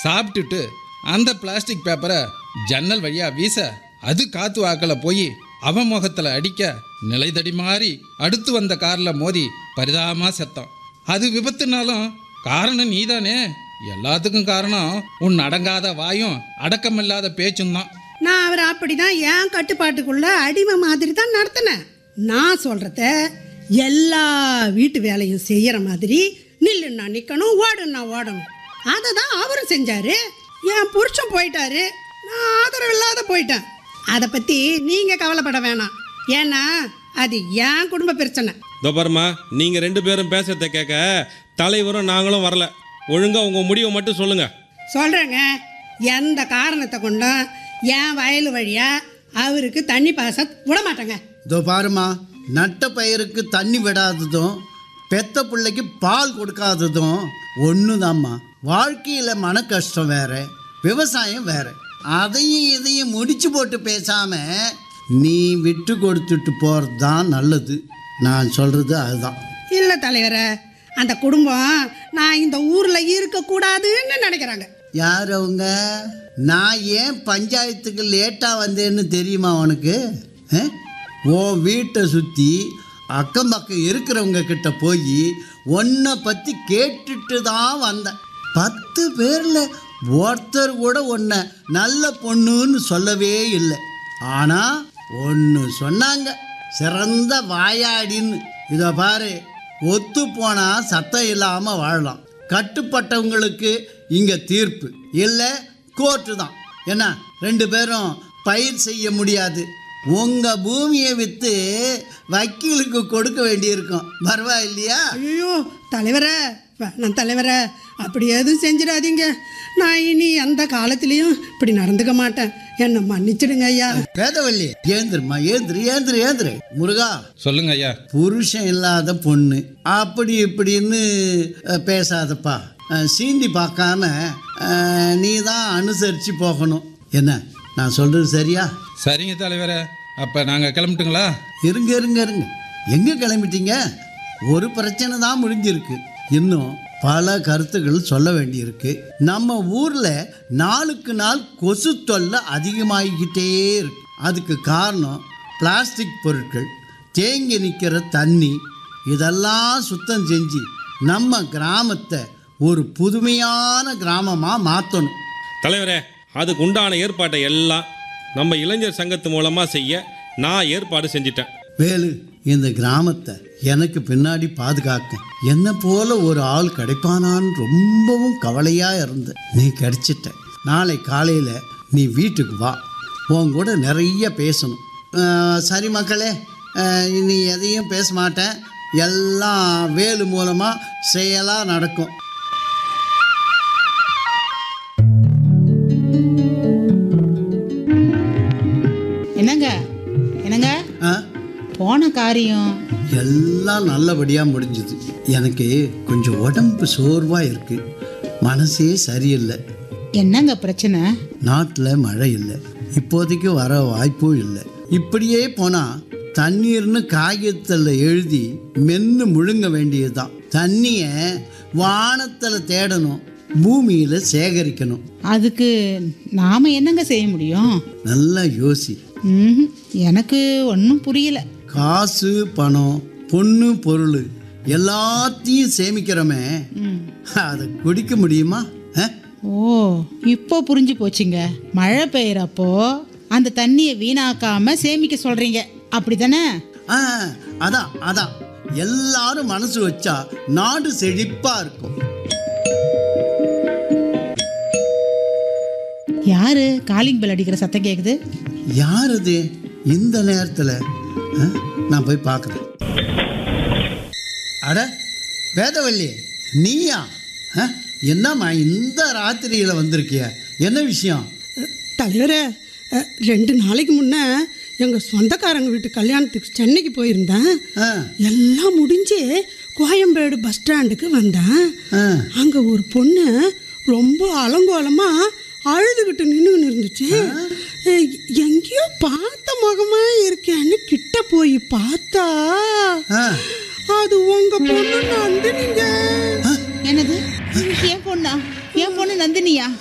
சாப்பிட்டுட்டு அந்த பிளாஸ்டிக் பேப்பரை ஜன்னல் வழியா வீச அது காத்து வாக்கல போய் அவன் முகத்துல அடிக்க நிலை தடிமாறி அடுத்து வந்த கார்ல மோதி பரிதாபமா செத்தான் அது விபத்துனாலும் காரணம் நீதானே எல்லாத்துக்கும் காரணம் உன் அடங்காத வாயும் அடக்கமில்லாத பேச்சும் தான் நான் அவரை அப்படிதான் என் கட்டுப்பாட்டுக்குள்ள அடிமை மாதிரி தான் நடத்தினேன் நான் சொல்றத எல்லா வீட்டு வேலையும் செய்யற மாதிரி நில்லுன்னா நிக்கணும் ஓடுன்னா ஓடணும் அதை தான் அவரும் செஞ்சாரு என் புருஷன் போயிட்டாரு நான் ஆதரவு இல்லாத போயிட்டேன் அதை பத்தி நீங்க கவலைப்பட வேணாம் ஏன்னா அது என் குடும்ப பிரச்சனை இதோ பாரும்மா நீங்கள் ரெண்டு பேரும் பேசுறத கேட்க தலைவரும் நாங்களும் வரல ஒழுங்காக உங்கள் முடிவை மட்டும் சொல்லுங்கள் சொல்றேங்க எந்த காரணத்தை கொண்டும் என் வயல் வழியா அவருக்கு தண்ணி பாச விட மாட்டேங்க இதோ பாருமா நட்ட பயிருக்கு தண்ணி விடாததும் பெத்த பிள்ளைக்கு பால் கொடுக்காததும் ஒன்றுதாம்மா வாழ்க்கையில் மன கஷ்டம் வேற விவசாயம் வேற அதையும் இதையும் முடிச்சு போட்டு பேசாம நீ விட்டு கொடுத்துட்டு போகிறது தான் நல்லது நான் சொல்கிறது அதுதான் இல்லை தலைவரே அந்த குடும்பம் நான் இந்த ஊரில் இருக்கக்கூடாதுன்னு நினைக்கிறாங்க யார் அவங்க நான் ஏன் பஞ்சாயத்துக்கு லேட்டாக வந்தேன்னு தெரியுமா உனக்கு ஆ? உன் வீட்டை சுற்றி அக்கம் பக்கம் இருக்கிறவங்க கிட்ட போய் உன்னை பற்றி கேட்டுட்டு தான் வந்தேன் பத்து பேரில் ஒருத்தர் கூட உன்னை நல்ல பொண்ணுன்னு சொல்லவே இல்லை ஆனால் ஒன்று சொன்னாங்க சிறந்த வாயாடின்னு இதை பாரு ஒத்து போனால் சத்தம் இல்லாமல் வாழலாம் கட்டுப்பட்டவங்களுக்கு இங்கே தீர்ப்பு இல்லை கோர்ட்டு தான் என்ன ரெண்டு பேரும் பயிர் செய்ய முடியாது உங்கள் பூமியை விற்று வக்கீலுக்கு கொடுக்க வேண்டியிருக்கும் பரவாயில்லையா ஐயோ தலைவரே வேணாம் தலைவரே அப்படி எதுவும் செஞ்சிடாதீங்க நான் இனி எந்த காலத்துலேயும் இப்படி நடந்துக்க மாட்டேன் என்னை மன்னிச்சிடுங்க ஐயா வேதவல்லி ஏந்திருமா ஏந்திரு ஏந்திரு ஏந்திரு முருகா சொல்லுங்க ஐயா புருஷன் இல்லாத பொண்ணு அப்படி இப்படின்னு அஹ், பேசாதப்பா அஹ், சீண்டி பார்க்காம அஹ், நீ தான் அனுசரித்து போகணும் என்ன நான் சொல்கிறது சரியா சரிங்க தலைவரே அப்போ நாங்கள் கிளம்பட்டுங்களா இருங்க இருங்க இருங்க எங்கே கிளம்பிட்டீங்க ஒரு பிரச்சனை தான் முடிஞ்சிருக்கு இன்னும் பல கருத்துக்கள் சொல்ல வேண்டியிருக்கு நம்ம ஊரில் நாளுக்கு நாள் கொசு தொல்லை அதிகமாகிக்கிட்டே இருக்கு அதுக்கு காரணம் பிளாஸ்டிக் பொருட்கள் தேங்கி நிற்கிற தண்ணி இதெல்லாம் சுத்தம் செஞ்சு நம்ம கிராமத்தை ஒரு புதுமையான கிராமமாக மாற்றணும் தலைவரே அதுக்கு உண்டான ஏற்பாட்டை எல்லாம் நம்ம இளைஞர் சங்கத்து மூலமாக செய்ய நான் ஏற்பாடு செஞ்சிட்டேன் வேலு இந்த கிராமத்தை எனக்கு பின்னாடி பாதுகாக்க என்ன போல ஒரு ஆள் கிடைப்பானான்னு ரொம்பவும் கவலையா இருந்த நீ கிடைச்சிட்ட நாளை காலையில நீ வீட்டுக்கு வா உன் கூட நிறைய பேசணும் அஹ், சரி மக்களே அஹ், இனி எதையும் பேச மாட்டேன் எல்லாம் வேலு மூலமா செயலா நடக்கும் என்னங்க என்னங்க ஆ போன காரியம் எல்லாம் நல்லபடியாக முடிஞ்சுது எனக்கு கொஞ்சம் உடம்பு சோர்வாக இருக்கு மனசே சரியில்லை என்னங்க பிரச்சனை நாட்டில் மழை இல்லை இப்போதைக்கு வர வாய்ப்பும் இல்லை இப்படியே போனால் தண்ணீர்னு காகிதத்தில் எழுதி மென்று முழுங்க வேண்டியதுதான் தண்ணியை வானத்தில் தேடணும் பூமியில் சேகரிக்கணும் அதுக்கு நாம என்னங்க செய்ய முடியும் நல்லா யோசி ம்ஹும். எனக்கு ஒன்றும் புரியல காசு பணம் பொண்ணு பொருள் எல்லாத்தையும் சேமிக்கிறோமே அதை குடிக்க முடியுமா ஆ? ஓ இப்போ புரிஞ்சு போச்சுங்க மழை பெய்யறப்போ அந்த தண்ணியை வீணாக்காம சேமிக்க சொல்றீங்க அப்படிதானே ஆ அதான் அதான் எல்லாரும் மனசு வச்சா நாடு செழிப்பா இருக்கும் யாரு காலிங் பெல் அடிக்கிற சத்தம் கேக்குது யார் இது இந்த நேரத்தில் நான் போய் பார்க்குறேன் அட வேதவல்லி நீயா ஆ? என்னம்மா இந்த ராத்திரியில் வந்திருக்கிய என்ன விஷயம் தலைவரே அஹ், ரெண்டு நாளைக்கு முன்னே எங்கள் சொந்தக்காரங்க வீட்டு கல்யாணத்துக்கு சென்னைக்கு போயிருந்தேன் ஆ எல்லாம் முடிஞ்சு கோயம்பேடு பஸ் ஸ்டாண்டுக்கு வந்தேன் ஆ அங்கே ஒரு பொண்ணு ரொம்ப அலங்கோலமாக அழுதுகிட்டு நின்றுன்னு இருந்துச்சு அஹ், எங்கேயோ பார்த்த முகமா இருக்கேன்னு கிட்ட போய் பார்த்தா ஆ அது உங்க பொண்ணு நந்தினிங்க என்னது என் பொண்ணா என் பொண்ணு நந்தினியா